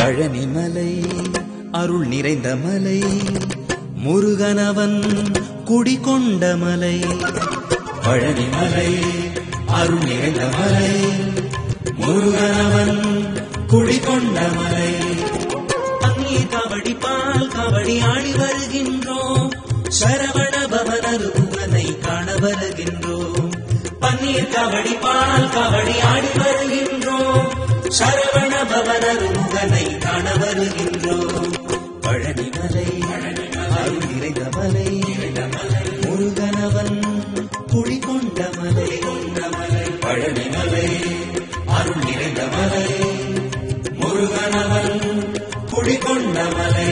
பழனிமலை அருள் நிறைந்த மலை முருகனவன் குடிகொண்ட மலை பழனிமலை அருள் நிறைந்த மலை முருகனவன் குடிகொண்ட மலை பன்னீர் காவடி பால் காவடி ஆடி வருகின்றோம் சரவண பவனரு புகனை காண வருகின்றோம் பன்னீர் காவடி பால் காவடி ஆடி வருகின்றோம் சரவண பவனரு முகனை காண வருகின்றோம் பழனிமலை அருள் நிறைந்த மலை முருகனவன் குடிகொண்ட மலை பழனிமலை அருள் நிறைந்த மலை முருகனவன் குடிகொண்ட மலை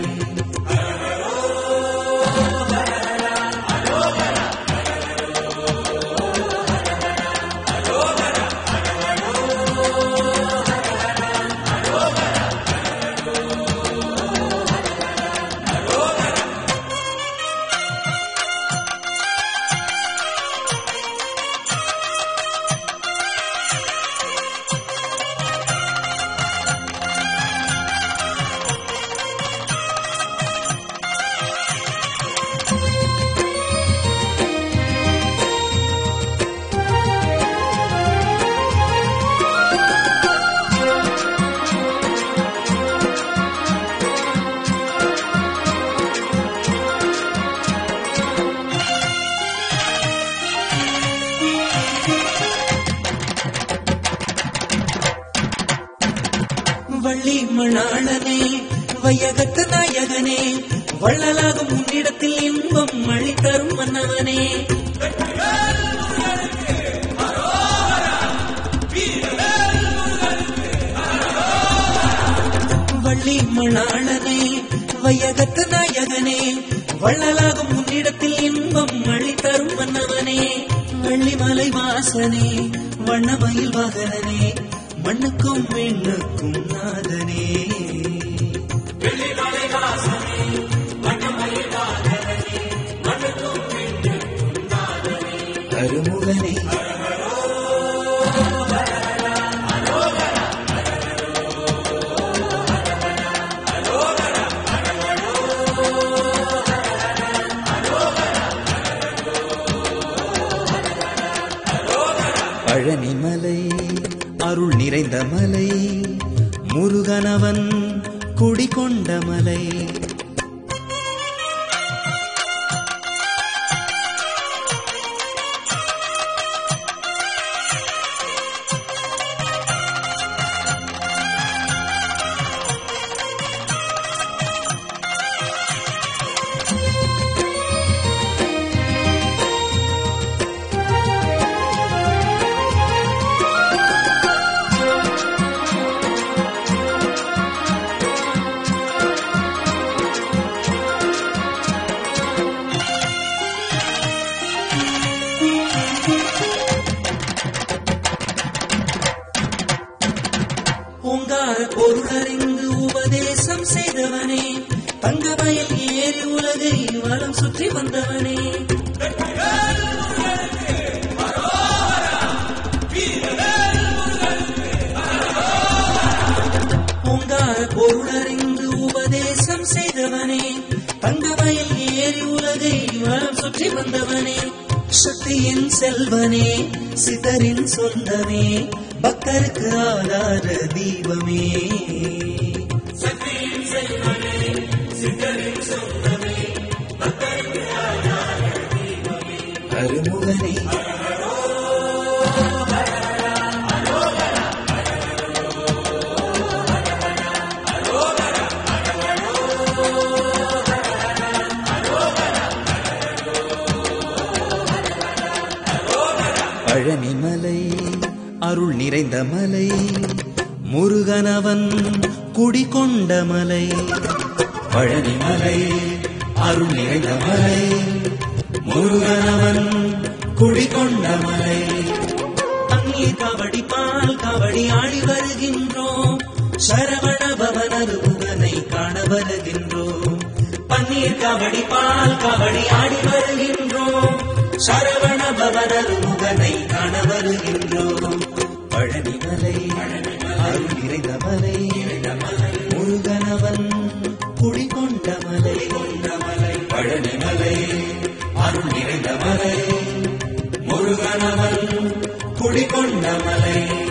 வள்ளி மணாளனே வையகத்து நாயகனே வள்ளலாகும் உன்னிடத்தில் இன்பம் மழை தரும் மன்னவனே வள்ளி மணாளனே வையகத்து நாயகனே வள்ளலாகும் உன்னிடத்தில் இன்பம் மழை தரும் மன்னவனே வள்ளிமலை வாசனே வண்ணமயில் வாகனனே மண்ணுக்கும் பெண்ணுக்கும் நாதனே கருமுகனே பழனிமலை அருள் நிறைந்த மலை முருகனவன் குடிகொண்ட மலை ஓங்கார பொருளறிந்து உபதேசம் செய்தவனே தங்க வயல் ஏறி உலகை வலம் சுற்றி வந்தவனே ஓங்கார பொருளறிந்து உபதேசம் செய்தவனே தங்க வயல் ஏறி உலகை வலம் சுற்றி வந்தவனே சக்தியின் செல்வனே சிதறின் சொந்தமே பக்தருக்கு ஆதார தீபமே கருமுகனே பழனிமலை அருள் நிறைந்த மலை முருகனவன் குடிகொண்ட மலை பழனிமலை அருள் நிறைந்த மலை முருகனவன் குடிகொண்ட மலை பன்னீர் காவடி பால் காவடி ஆடி வருகின்றோம் சரவண பவனரு புகனை காண வருகின்றோம் பன்னீர் காவடி பால் காவடி ஆடி வருகின்றோம் சரவண பவனரு முகனை காண வருகின்றோம் பழனிமலை அருள் நிறைந்த மலை முருகனவன் குடிகொண்ட மலை கொண்ட மலை பழனி மலை அருள் நிறைந்த மலை முருகனவன் குடிகொண்ட மலை